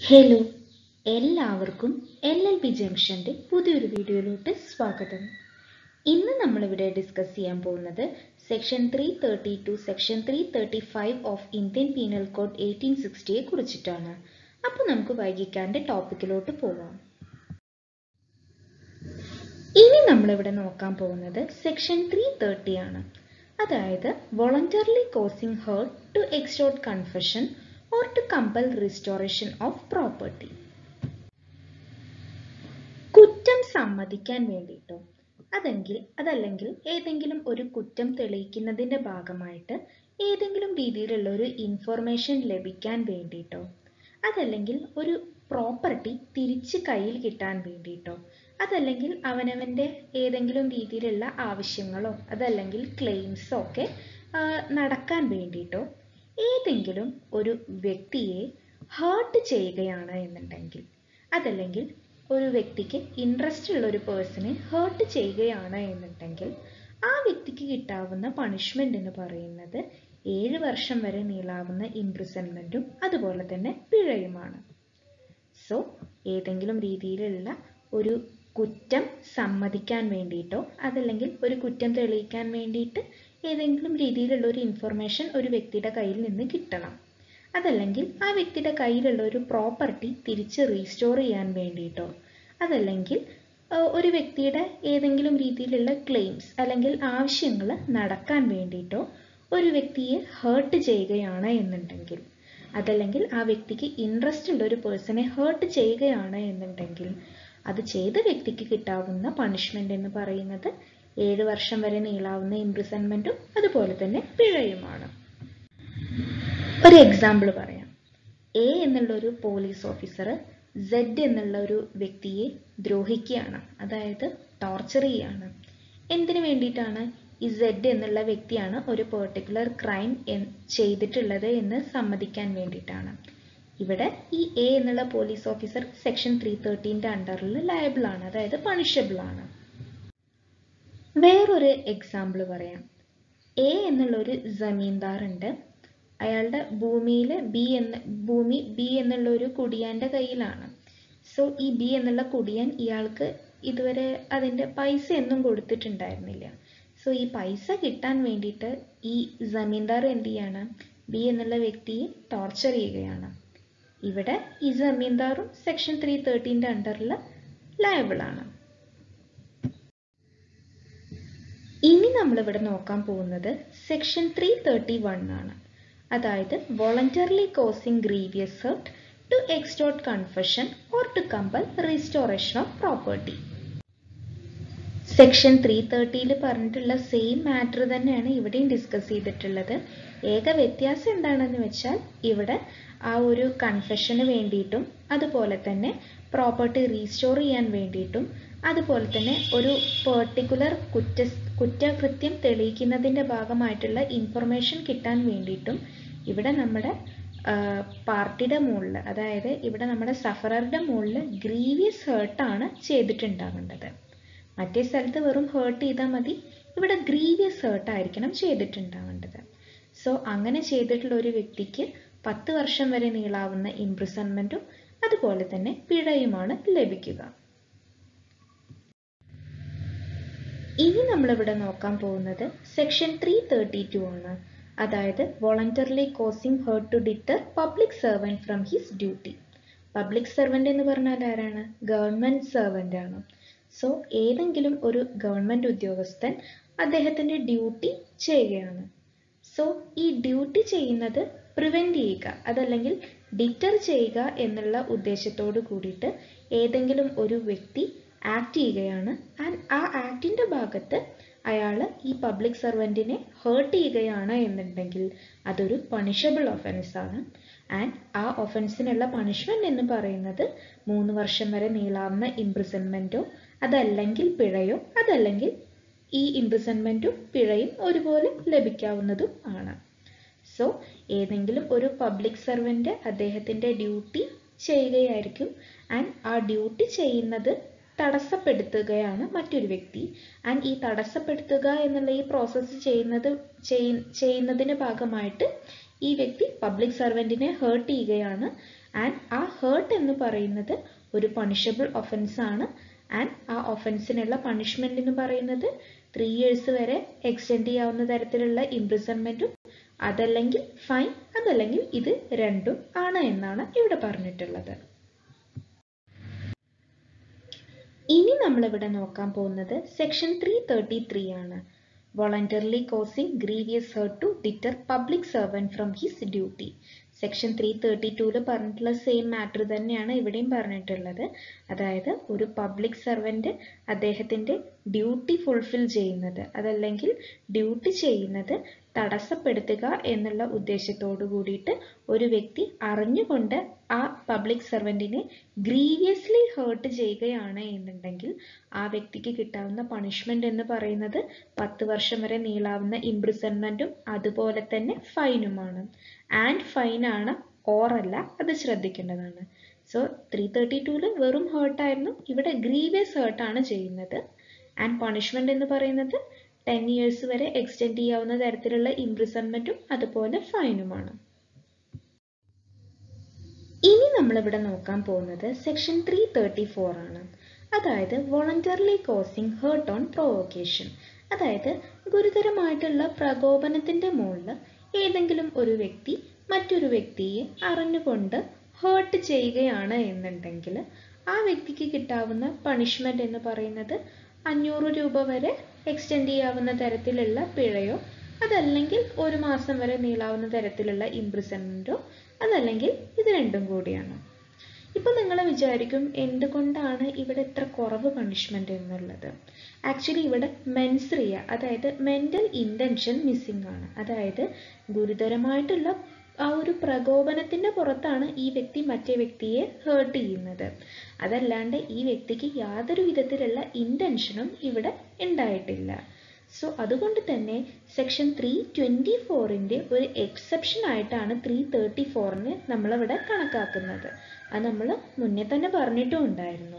hello എല്ലാവർക്കും L L B ജംഗ്ഷൻ്റെ പുതിയൊരു വീഡിയോയിലോട്ട് സ്വാഗതം ഇന്ന് നമ്മളിവിടെ ഡിസ്കസ് ചെയ്യാൻ പോകുന്നത് section three thirty two section three thirty five of Indian penal code eighteen സിക്സ്റ്റിയെ കുറിച്ചിട്ടാണ് അപ്പോൾ നമുക്ക് വൈകിക്കാണ്ട് ടോപ്പിക്കിലോട്ട് പോവാം ഇനി നമ്മളിവിടെ നോക്കാൻ പോകുന്നത് സെക്ഷൻ ത്രീ തേർട്ടി ആണ് അതായത് voluntarily causing hurt to extort confession or to compel restoration of property കുറ്റം സമ്മതിക്കാൻ വേണ്ടിയിട്ടോ അതെങ്കിൽ അതല്ലെങ്കിൽ ഏതെങ്കിലും ഒരു കുറ്റം തെളിയിക്കുന്നതിൻ്റെ ഭാഗമായിട്ട് ഏതെങ്കിലും രീതിയിലുള്ള ഒരു ഇൻഫർമേഷൻ ലഭിക്കാൻ വേണ്ടിയിട്ടോ അതല്ലെങ്കിൽ ഒരു പ്രോപ്പർട്ടി തിരിച്ച് കയ്യിൽ കിട്ടാൻ വേണ്ടിയിട്ടോ അതല്ലെങ്കിൽ അവനവൻ്റെ ഏതെങ്കിലും രീതിയിലുള്ള ആവശ്യങ്ങളോ അതല്ലെങ്കിൽ ക്ലെയിംസോ ഒക്കെ ആ, നടക്കാൻ വേണ്ടിയിട്ടോ ഏതെങ്കിലും ഒരു വ്യക്തിയെ ഹേർട്ട് ചെയ്യുകയാണ് എന്നുണ്ടെങ്കിൽ അതല്ലെങ്കിൽ ഒരു വ്യക്തിക്ക് ഇൻട്രസ്റ്റ് ഉള്ള ഒരു പേഴ്സണെ ഹേർട്ട് ചെയ്യുകയാണ് എന്നുണ്ടെങ്കിൽ ആ വ്യക്തിക്ക് കിട്ടാവുന്ന പണിഷ്മെന്റ് എന്ന് പറയുന്നത് ഏഴ് വർഷം വരെ നീളാവുന്ന ഇംപ്രിസൺമെന്റും അതുപോലെ തന്നെ പിഴയുമാണ് സോ ഏതെങ്കിലും രീതിയിലുള്ള ഒരു കുറ്റം സമ്മതിക്കാൻ വേണ്ടിയിട്ടോ അതല്ലെങ്കിൽ ഒരു കുറ്റം തെളിയിക്കാൻ വേണ്ടിയിട്ട് ഏതെങ്കിലും രീതിയിലുള്ള ഒരു ഇൻഫർമേഷൻ ഒരു വ്യക്തിയുടെ കയ്യിൽ നിന്ന് കിട്ടണം അതല്ലെങ്കിൽ ആ വ്യക്തിയുടെ കയ്യിലുള്ള ഒരു പ്രോപ്പർട്ടി തിരിച്ച് റീസ്റ്റോർ ചെയ്യാൻ വേണ്ടിയിട്ടോ അതല്ലെങ്കിൽ ആ, ഒരു വ്യക്തിയുടെ ഏതെങ്കിലും രീതിയിലുള്ള ക്ലെയിംസ് അല്ലെങ്കിൽ ആവശ്യങ്ങൾ നടക്കാൻ വേണ്ടിയിട്ടോ ഒരു വ്യക്തിയെ ഹേർട്ട് ചെയ്യുകയാണ് എന്നുണ്ടെങ്കിൽ അതല്ലെങ്കിൽ ആ വ്യക്തിക്ക് ഇൻട്രസ്റ്റ് ഉള്ള ഒരു പേഴ്സണെ ഹേർട്ട് ചെയ്യുകയാണ് എന്നുണ്ടെങ്കിൽ അത് ചെയ്ത വ്യക്തിക്ക് കിട്ടാവുന്ന പണിഷ്മെന്റ് എന്ന് പറയുന്നത് ഏഴ് വർഷം വരെ നീളാവുന്ന ഇംപ്രിസൺമെന്റും അതുപോലെ തന്നെ പിഴയുമാണ് ഒരു എക്സാമ്പിൾ പറയാം എ എന്നുള്ള ഒരു പോലീസ് ഓഫീസർ സെഡ് എന്നുള്ള ഒരു വ്യക്തിയെ ദ്രോഹിക്കുകയാണ് അതായത് ടോർച്ചർ ചെയ്യാണ് എന്തിനു വേണ്ടിയിട്ടാണ് ഈ സെഡ് എന്നുള്ള വ്യക്തിയാണ് ഒരു പെർട്ടിക്കുലർ ക്രൈം ചെയ്തിട്ടുള്ളത് എന്ന് സമ്മതിക്കാൻ വേണ്ടിയിട്ടാണ് ഇവിടെ ഈ എ എന്നുള്ള പോലീസ് ഓഫീസർ സെക്ഷൻ ത്രീ തേർട്ടീൻ്റെ അണ്ടറിൽ ലയബിൾ ആണ് അതായത് പണിഷബിൾ ആണ് വേറൊരു എക്സാമ്പിൾ പറയാം എ എന്നുള്ള ഒരു ജമീന്ദാർ ഉണ്ട് അയാളുടെ ഭൂമിയിൽ ബി എന്ന ഭൂമി ബി എന്നുള്ള ഒരു കുടിയാൻ്റെ കയ്യിലാണ് സോ ഈ ബി എന്നുള്ള കുടിയാൻ ഇയാൾക്ക് ഇതുവരെ അതിൻ്റെ പൈസ ഒന്നും കൊടുത്തിട്ടുണ്ടായിരുന്നില്ല സോ ഈ പൈസ കിട്ടാൻ വേണ്ടിയിട്ട് ഈ ജമീന്ദാർ എന്ത് ചെയ്യാണ് ബി എന്നുള്ള വ്യക്തിയെ ടോർച്ചർ ചെയ്യുകയാണ് ഇവിടെ ഈ ജമീന്ദാറും സെക്ഷൻ ത്രീ തേർട്ടീൻ്റെ അണ്ടറിൽ ലയബിളാണ് ഇനി നമ്മളിവിടെ നോക്കാൻ പോകുന്നത് സെക്ഷൻ ത്രീ തേർട്ടി വൺ ആണ് അതായത് voluntarily causing grievous hurt to extort confession or to compel restoration of property section three തേർട്ടിയിൽ പറഞ്ഞിട്ടുള്ള സെയിം മാറ്റർ തന്നെയാണ് ഇവിടെയും ഡിസ്കസ് ചെയ്തിട്ടുള്ളത് ഏക വ്യത്യാസം എന്താണെന്ന് വെച്ചാൽ ഇവിടെ ആ ഒരു കൺഫെഷന് വേണ്ടിയിട്ടും അതുപോലെ തന്നെ പ്രോപ്പർട്ടി റീസ്റ്റോർ ചെയ്യാൻ വേണ്ടിയിട്ടും അതുപോലെ തന്നെ ഒരു പെർട്ടിക്കുലർ കുറ്റ കുറ്റകൃത്യം തെളിയിക്കുന്നതിൻ്റെ ഭാഗമായിട്ടുള്ള ഇൻഫർമേഷൻ കിട്ടാൻ വേണ്ടിയിട്ടും ഇവിടെ നമ്മുടെ പാർട്ടിയുടെ മുകളിൽ അതായത് ഇവിടെ നമ്മുടെ സഫററുടെ മുകളിൽ ഗ്രീവിയസ് ഹേർട്ടാണ് ചെയ്തിട്ടുണ്ടാവേണ്ടത് മറ്റേ സ്ഥലത്ത് വെറും ഹേർട്ട് ചെയ്താൽ മതി ഇവിടെ ഗ്രീവിയസ് ഹേർട്ട് ആയിരിക്കണം ചെയ്തിട്ടുണ്ടാവേണ്ടത് സോ അങ്ങനെ ചെയ്തിട്ടുള്ള ഒരു വ്യക്തിക്ക് പത്ത് വർഷം വരെ നീളാവുന്ന ഇംപ്രിസൺമെൻറ്റും അതുപോലെ തന്നെ പിഴയുമാണ് ലഭിക്കുക ഇനി നമ്മളിവിടെ നോക്കാൻ പോകുന്നത് സെക്ഷൻ ത്രീ തേർട്ടി ടു ആണ് അതായത് voluntarily causing hurt to deter public servant from his duty public servant എന്ന് പറഞ്ഞാൽ ആരാണ് ഗവൺമെൻറ് സെർവൻ്റ് ആണ് സോ ഏതെങ്കിലും ഒരു ഗവൺമെൻറ് ഉദ്യോഗസ്ഥൻ അദ്ദേഹത്തിൻ്റെ ഡ്യൂട്ടി ചെയ്യുകയാണ് സോ ഈ ഡ്യൂട്ടി ചെയ്യുന്നത് പ്രിവെൻറ്റ് ചെയ്യുക അതല്ലെങ്കിൽ ഡിറ്റർ ചെയ്യുക എന്നുള്ള ഉദ്ദേശത്തോട് കൂടിയിട്ട് ഏതെങ്കിലും ഒരു വ്യക്തി ആക്ട് ചെയ്യുകയാണ് ആൻഡ് ആ ആക്ടിൻ്റെ ഭാഗത്ത് അയാൾ ഈ പബ്ലിക് സർവൻറ്റിനെ ഹേർട്ട് ചെയ്യുകയാണ് എന്നുണ്ടെങ്കിൽ അതൊരു പണിഷബിൾ ഒഫൻസ് ആണ് ആൻഡ് ആ ഒഫൻസിനുള്ള പണിഷ്മെന്റ് എന്ന് പറയുന്നത് മൂന്ന് വർഷം വരെ നീളാവുന്ന ഇംപ്രിസൺമെൻറ്റോ അതല്ലെങ്കിൽ പിഴയോ അതല്ലെങ്കിൽ ഈ ഇംപ്രിസൺമെൻറ്റും പിഴയും ഒരുപോലെ ലഭിക്കാവുന്നതും ആണ് സോ ഏതെങ്കിലും ഒരു പബ്ലിക് സർവൻ്റ് അദ്ദേഹത്തിൻ്റെ ഡ്യൂട്ടി ചെയ്യുകയായിരിക്കും ആൻഡ് ആ ഡ്യൂട്ടി ചെയ്യുന്നത് തടസ്സപ്പെടുത്തുകയാണ് മറ്റൊരു വ്യക്തി ആൻഡ് ഈ തടസ്സപ്പെടുത്തുക എന്നുള്ള ഈ പ്രോസസ്സ് ചെയ്യുന്നത് ചെയ്യ- ചെയ്യുന്നതിന് ഭാഗമായിട്ട് ഈ വ്യക്തി പബ്ലിക് സർവൻറ്റിനെ ഹേർട്ട് ചെയ്യുകയാണ് ആൻഡ് ആ ഹേർട്ട് എന്ന് പറയുന്നത് ഒരു പണിഷബിൾ ഒഫൻസ് ആണ് ആൻഡ് ആ ഒഫൻസിനുള്ള പണിഷ്മെന്റ് എന്ന് പറയുന്നത് ത്രീ ഇയേഴ്സ് വരെ എക്സ്റ്റെൻഡ് ചെയ്യാവുന്ന തരത്തിലുള്ള ഇംപ്രിസൺമെന്റും അതല്ലെങ്കിൽ ഫൈൻ അതല്ലെങ്കിൽ ഇത് രണ്ടും ആണ് എന്നാണ് ഇവിടെ പറഞ്ഞിട്ടുള്ളത് ഇനി നമ്മളിവിടെ നോക്കാൻ പോകുന്നത് സെക്ഷൻ ത്രീ തേർട്ടി ത്രീ ആണ് voluntarily causing grievous hurt to deter public servant from his duty section three thirty ടൂല് പറഞ്ഞിട്ടുള്ള സെയിം മാറ്റർ തന്നെയാണ് ഇവിടെയും പറഞ്ഞിട്ടുള്ളത് അതായത് ഒരു പബ്ലിക് സർവൻറ്റ് അദ്ദേഹത്തിൻ്റെ ഡ്യൂട്ടി ഫുൾഫിൽ ചെയ്യുന്നത് അതല്ലെങ്കിൽ ഡ്യൂട്ടി ചെയ്യുന്നത് തടസ്സപ്പെടുത്തുക എന്നുള്ള ഉദ്ദേശത്തോടു കൂടിയിട്ട് ഒരു വ്യക്തി അറിഞ്ഞുകൊണ്ട് ആ പബ്ലിക് സർവൻറ്റിനെ ഗ്രീവിയസ്ലി ഹേർട്ട് ചെയ്യുകയാണ് എന്നുണ്ടെങ്കിൽ ആ വ്യക്തിക്ക് കിട്ടാവുന്ന പണിഷ്മെന്റ് എന്ന് പറയുന്നത് പത്ത് വർഷം വരെ നീളാവുന്ന ഇംപ്രിസൺമെന്റും അതുപോലെ തന്നെ ഫൈനുമാണ് ആൻഡ് ഫൈനാണ് ഓറല്ല അത് ശ്രദ്ധിക്കേണ്ടതാണ് സോ ത്രീ തേർട്ടി ടൂല് വെറും ഹേർട്ടായിരുന്നു ഇവിടെ ഗ്രീവിയസ് ഹേർട്ടാണ് ചെയ്യുന്നത് ആൻഡ് പണിഷ്മെന്റ് എന്ന് പറയുന്നത് ടെൻ ഇയേഴ്സ് വരെ എക്സ്റ്റെൻഡ് ചെയ്യാവുന്ന തരത്തിലുള്ള ഇംപ്രിസൺമെന്റും അതുപോലെ ഫൈനുമാണ് ഇനി നമ്മളിവിടെ നോക്കാൻ പോകുന്നത് സെക്ഷൻ ത്രീ തേർട്ടി ഫോർ ആണ് അതായത് voluntarily causing hurt on provocation അതായത് ഗുരുതരമായിട്ടുള്ള പ്രകോപനത്തിന്റെ മുകളിൽ ഏതെങ്കിലും ഒരു വ്യക്തി മറ്റൊരു വ്യക്തിയെ അറിഞ്ഞുകൊണ്ട് ഹേർട്ട് ചെയ്യുകയാണ് എന്നുണ്ടെങ്കിൽ ആ വ്യക്തിക്ക് കിട്ടാവുന്ന പണിഷ്മെന്റ് എന്ന് പറയുന്നത് അഞ്ഞൂറ് രൂപ വരെ എക്സ്റ്റെൻഡ് ചെയ്യാവുന്ന തരത്തിലുള്ള പിഴയോ അതല്ലെങ്കിൽ ഒരു മാസം വരെ നീളാവുന്ന തരത്തിലുള്ള ഇംപ്രിസൺമെന്റോ അതല്ലെങ്കിൽ ഇത് രണ്ടും കൂടിയാണ് ഇപ്പൊ നിങ്ങൾ വിചാരിക്കും എന്തുകൊണ്ടാണ് ഇവിടെ ഇത്ര കുറവ് പണിഷ്മെന്റ് എന്നുള്ളത് ആക്ച്വലി ഇവിടെ മെൻസ്രിയ അതായത് മെന്റൽ ഇന്റൻഷൻ മിസ്സിംഗ് ആണ് അതായത് ഗുരുതരമായിട്ടുള്ള ആ ഒരു പ്രകോപനത്തിന്റെ പുറത്താണ് ഈ വ്യക്തി മറ്റേ വ്യക്തിയെ ഹേർട്ട് ചെയ്യുന്നത് അതല്ലാണ്ട് ഈ വ്യക്തിക്ക് യാതൊരു വിധത്തിലുള്ള ഇന്റൻഷനും ഇവിടെ ഉണ്ടായിട്ടില്ല സോ അതുകൊണ്ട് തന്നെ സെക്ഷൻ ത്രീ ട്വൻറ്റി ഫോറിൻ്റെ ഒരു എക്സെപ്ഷൻ ആയിട്ടാണ് ത്രീ തേർട്ടി ഫോറിന് നമ്മളിവിടെ കണക്കാക്കുന്നത് അത് നമ്മൾ മുന്നേ തന്നെ പറഞ്ഞിട്ടും ഉണ്ടായിരുന്നു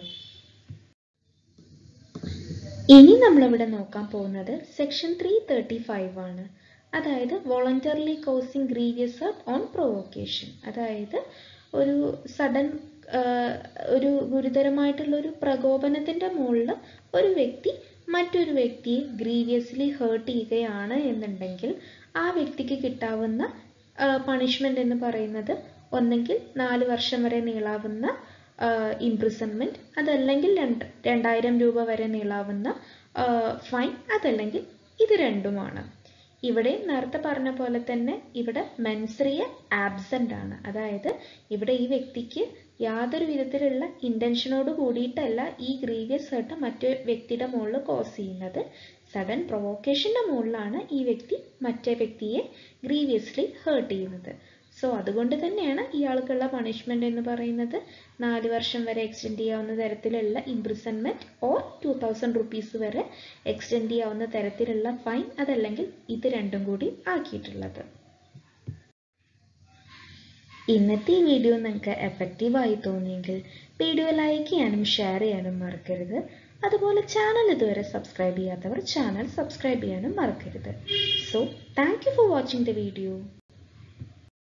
ഇനി നമ്മളിവിടെ നോക്കാൻ പോകുന്നത് സെക്ഷൻ ത്രീ തേർട്ടി ഫൈവ് ആണ് അതായത് voluntarily causing grievous hurt on provocation അതായത് ഒരു സഡൻ ഒരു ഗുരുതരമായിട്ടുള്ള ഒരു പ്രകോപനത്തിന്റെ മുകളിൽ ഒരു വ്യക്തി മറ്റൊരു വ്യക്തിയെ ഗ്രീവിയസ്ലി ഹേർട്ട് ചെയ്യുകയാണ് എന്നുണ്ടെങ്കിൽ ആ വ്യക്തിക്ക് കിട്ടാവുന്ന പണിഷ്മെന്റ് എന്ന് പറയുന്നത് ഒന്നെങ്കിൽ നാല് വർഷം വരെ നീളാവുന്ന ഇംപ്രിസൺമെന്റ് അതല്ലെങ്കിൽ രണ്ട് രണ്ടായിരം രൂപ വരെ നീളാവുന്ന ഫൈൻ അതല്ലെങ്കിൽ ഇത് രണ്ടുമാണ് ഇവിടെ നേരത്തെ പറഞ്ഞ പോലെ തന്നെ ഇവിടെ മെൻസറിയ ആബ്സെന്റ് ആണ് അതായത് ഇവിടെ ഈ വ്യക്തിക്ക് യാതൊരു വിധത്തിലുള്ള ഇന്റൻഷനോട് കൂടിയിട്ടല്ല ഈ ഗ്രീവിയസ് ഹേർട്ട് മറ്റു വ്യക്തിയുടെ മുകളിൽ കോസ് ചെയ്യുന്നത് സഡൻ പ്രൊവോക്കേഷന്റെ മുകളിലാണ് ഈ വ്യക്തി മറ്റേ വ്യക്തിയെ ഗ്രീവിയസ്ലി ഹേർട്ട് ചെയ്യുന്നത് സോ അതുകൊണ്ട് തന്നെയാണ് ഇയാൾക്കുള്ള പണിഷ്മെന്റ് എന്ന് പറയുന്നത് നാല് വർഷം വരെ എക്സ്റ്റെൻഡ് ചെയ്യാവുന്ന തരത്തിലുള്ള imprisonment or two thousand rupees വരെ എക്സ്റ്റെൻഡ് ചെയ്യാവുന്ന തരത്തിലുള്ള ഫൈൻ അതല്ലെങ്കിൽ ഇത് രണ്ടും കൂടി ആക്കിയിട്ടുള്ളത് ഇന്നത്തെ ഈ വീഡിയോ നിങ്ങൾക്ക് എഫക്റ്റീവായി തോന്നിയെങ്കിൽ വീഡിയോ ലൈക്ക് ചെയ്യാനും ഷെയർ ചെയ്യാനും മറക്കരുത് അതുപോലെ ചാനൽ ഇതുവരെ സബ്സ്ക്രൈബ് ചെയ്യാത്തവർ ചാനൽ സബ്സ്ക്രൈബ് ചെയ്യാനും മറക്കരുത് so thank you for watching the video